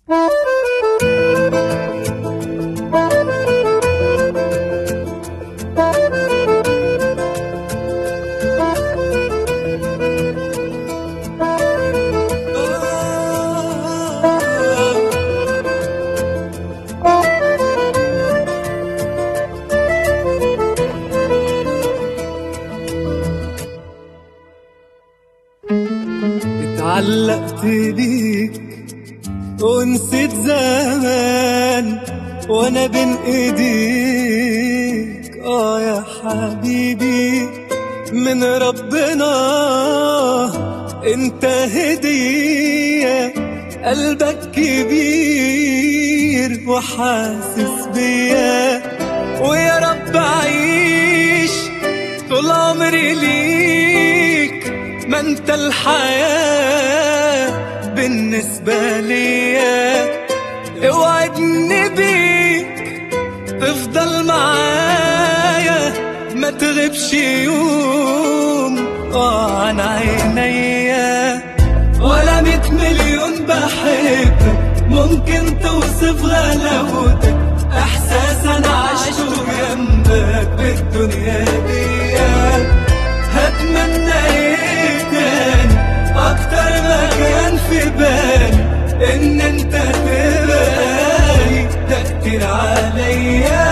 اتعلقت بيك ونسيت زمان وانا بين ايديك اه يا حبيبي من ربنا انت هدية قلبك كبير وحاسس بيا ويا رب اعيش طول عمري ليك ما انت الحياة بالنسبة ليا اوعدني بيك تفضل معايا ما تغيبش يوم اه عن عينيا ولا ميت مليون بحبك ممكن توصف غلاوتك احساس انا عشته جنبك بالدنيا دي هتمنى ايه تاني اكتر ما كان في بالي ان انت تبقالي ده كتير عليا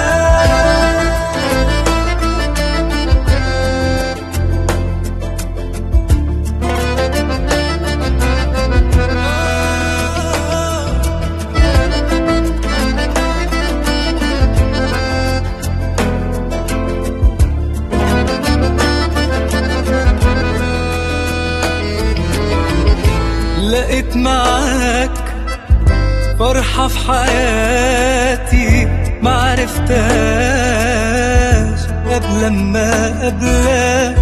لقيت معاك فرحة في حياتي معرفتهاش قبل ما قبلك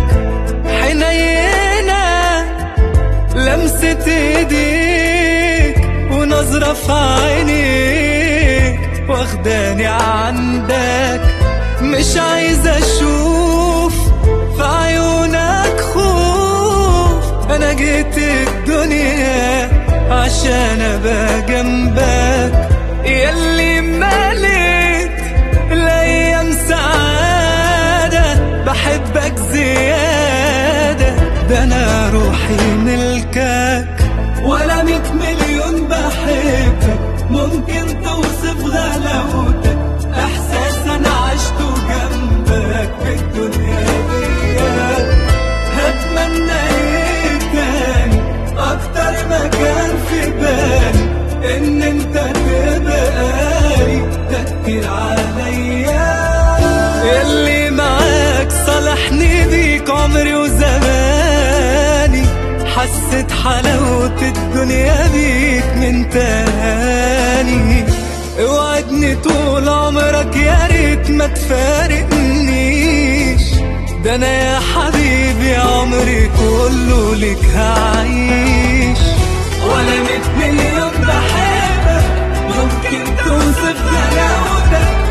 حنينة لمسة ايديك ونظرة في عينيك واخداني عندك مش عايز اشوف في عيونك خوف انا جيت الدنيا عشان ابقى جنبك ياللي مليت الايام سعادة بحبك زيادة ده انا روحي ملكك ولا ميت مليون بحبك ممكن توصف غلاوتك احساس انا عشته جنبك في الدنيا دي هتمنى ايه تاني اكتر ما كان في بالي ان انت تبقالي ده كتير عليا اللي معاك صالحني بيك عمري وزماني حسيت حلاوة الدنيا بيك من تاني اوعدني طول عمرك يا ريت ما تفارقنيش ده انا يا حبيبي عمري كله لك هعيش ولا ميت مليون بحبك ممكن توصف غلاوتك